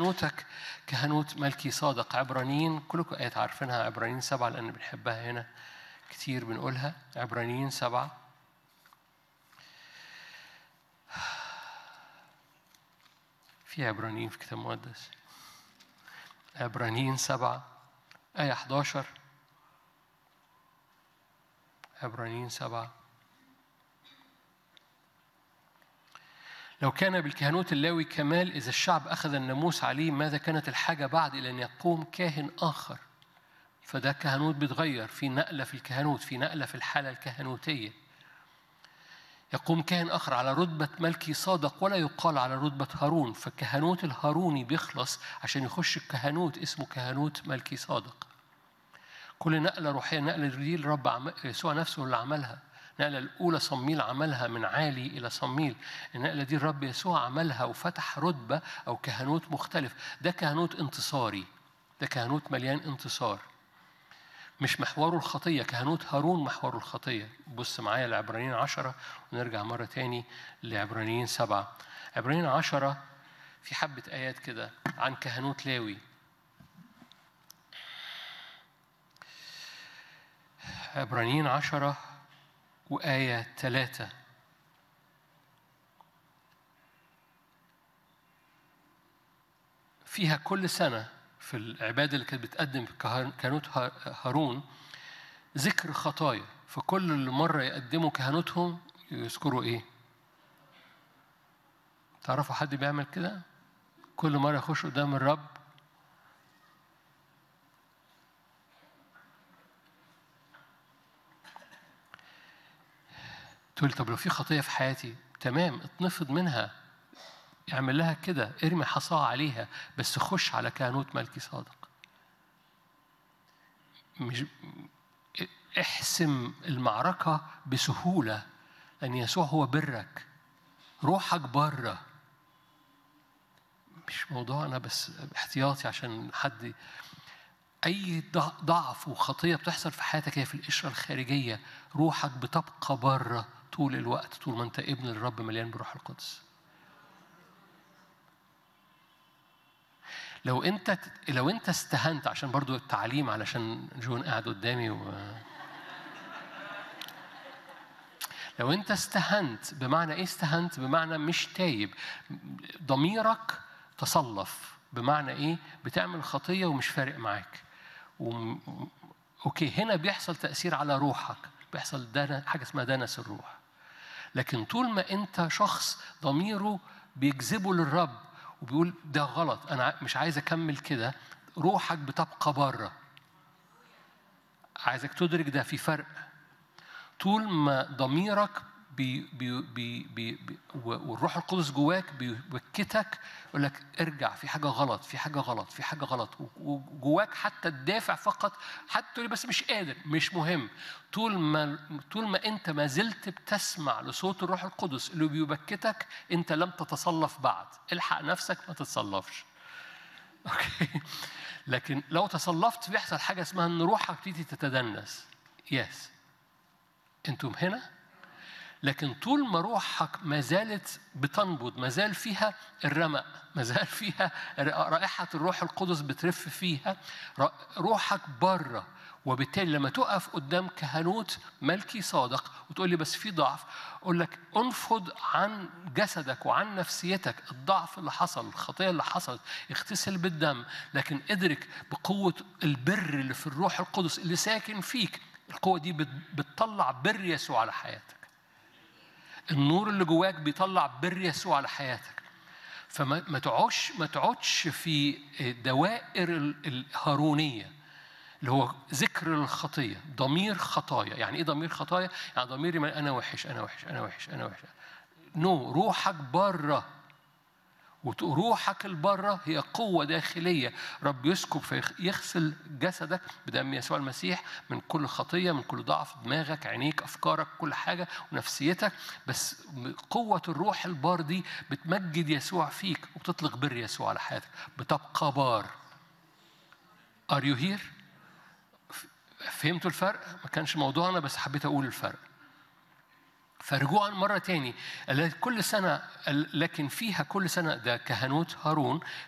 كهنوتك كهنوت ملكي صادق عبرانيين كلكم آيات عارفينها عبرانيين سبعة لأن بنحبها هنا كتير بنقولها عبرانيين سبعة في عبرانيين في كتاب مقدس عبرانيين سبعة آية 11 عبرانيين سبعة لو كان بالكهنوت اللاوي كمال إذا الشعب أخذ الناموس عليه ماذا كانت الحاجة بعد إلى أن يقوم كاهن آخر فده كهنوت بيتغير في نقلة في الكهنوت في نقلة في الحالة الكهنوتية يقوم كاهن آخر على رتبة ملكي صادق ولا يقال على رتبة هارون فالكهنوت الهاروني بيخلص عشان يخش الكهنوت اسمه كهنوت ملكي صادق كل نقلة روحية النقلة دي الرب عم... يسوع نفسه اللي عملها النقلة الأولى صميل عملها من عالي إلى صميل النقلة دي الرب يسوع عملها وفتح رتبة أو كهنوت مختلف ده كهنوت انتصاري ده كهنوت مليان انتصار مش محوره الخطية كهنوت هارون محوره الخطية بص معايا لعبرانيين عشرة ونرجع مرة تاني لعبرانيين سبعة عبرانيين عشرة في حبة آيات كده عن كهنوت لاوي عبرانيين عشرة وآية ثلاثة فيها كل سنة في العبادة اللي كانت بتقدم كهنوت هارون ذكر خطايا فكل مرة يقدموا كهنوتهم يذكروا إيه؟ تعرفوا حد بيعمل كده؟ كل مرة يخش قدام الرب تقول طب لو في خطية في حياتي تمام اتنفض منها اعمل لها كده ارمي حصاه عليها بس خش على كهنوت ملكي صادق مش احسم المعركة بسهولة لأن يسوع هو برك روحك بره مش موضوعنا بس احتياطي عشان حد أي ضعف وخطية بتحصل في حياتك هي في القشرة الخارجية روحك بتبقى بره طول الوقت طول ما أنت ابن الرب مليان بروح القدس لو انت لو انت استهنت عشان برضو التعليم علشان جون قاعد قدامي و... لو انت استهنت بمعنى ايه استهنت بمعنى مش تايب ضميرك تصلف بمعنى ايه بتعمل خطيه ومش فارق معاك و... اوكي هنا بيحصل تاثير على روحك بيحصل دنا حاجه اسمها دنس الروح لكن طول ما انت شخص ضميره بيجذبه للرب وبيقول ده غلط انا مش عايز اكمل كده روحك بتبقى بره عايزك تدرك ده في فرق طول ما ضميرك بي بي بي بي بي والروح القدس جواك بيوكتك يقول لك ارجع في حاجه غلط في حاجه غلط في حاجه غلط وجواك حتى الدافع فقط حتى تقول بس مش قادر مش مهم طول ما طول ما انت ما زلت بتسمع لصوت الروح القدس اللي بيبكتك انت لم تتصلف بعد الحق نفسك ما تتصلفش اوكي لكن لو تصلفت بيحصل حاجه اسمها ان روحك تبتدي تتدنس يس انتم هنا لكن طول ما روحك ما زالت بتنبض ما زال فيها الرمق ما زال فيها رائحة الروح القدس بترف فيها روحك بره وبالتالي لما تقف قدام كهنوت ملكي صادق وتقول لي بس في ضعف اقول لك انفض عن جسدك وعن نفسيتك الضعف اللي حصل الخطيه اللي حصلت اغتسل بالدم لكن ادرك بقوه البر اللي في الروح القدس اللي ساكن فيك القوه دي بتطلع بر يسوع على حياتك النور اللي جواك بيطلع بر يسوع على حياتك فما ما تقعدش ما تقعدش في دوائر الهارونيه اللي هو ذكر الخطيه ضمير خطايا يعني ايه ضمير خطايا يعني ضميري انا وحش انا وحش انا وحش انا وحش نو no. روحك بره وروحك البره هي قوة داخلية رب يسكب فيغسل جسدك بدم يسوع المسيح من كل خطية من كل ضعف دماغك عينيك أفكارك كل حاجة ونفسيتك بس قوة الروح البار دي بتمجد يسوع فيك وبتطلق بر يسوع على حياتك بتبقى بار Are you here؟ فهمتوا الفرق؟ ما كانش موضوعنا بس حبيت أقول الفرق فرجوعا مرة تاني كل سنة لكن فيها كل سنة ده كهنوت هارون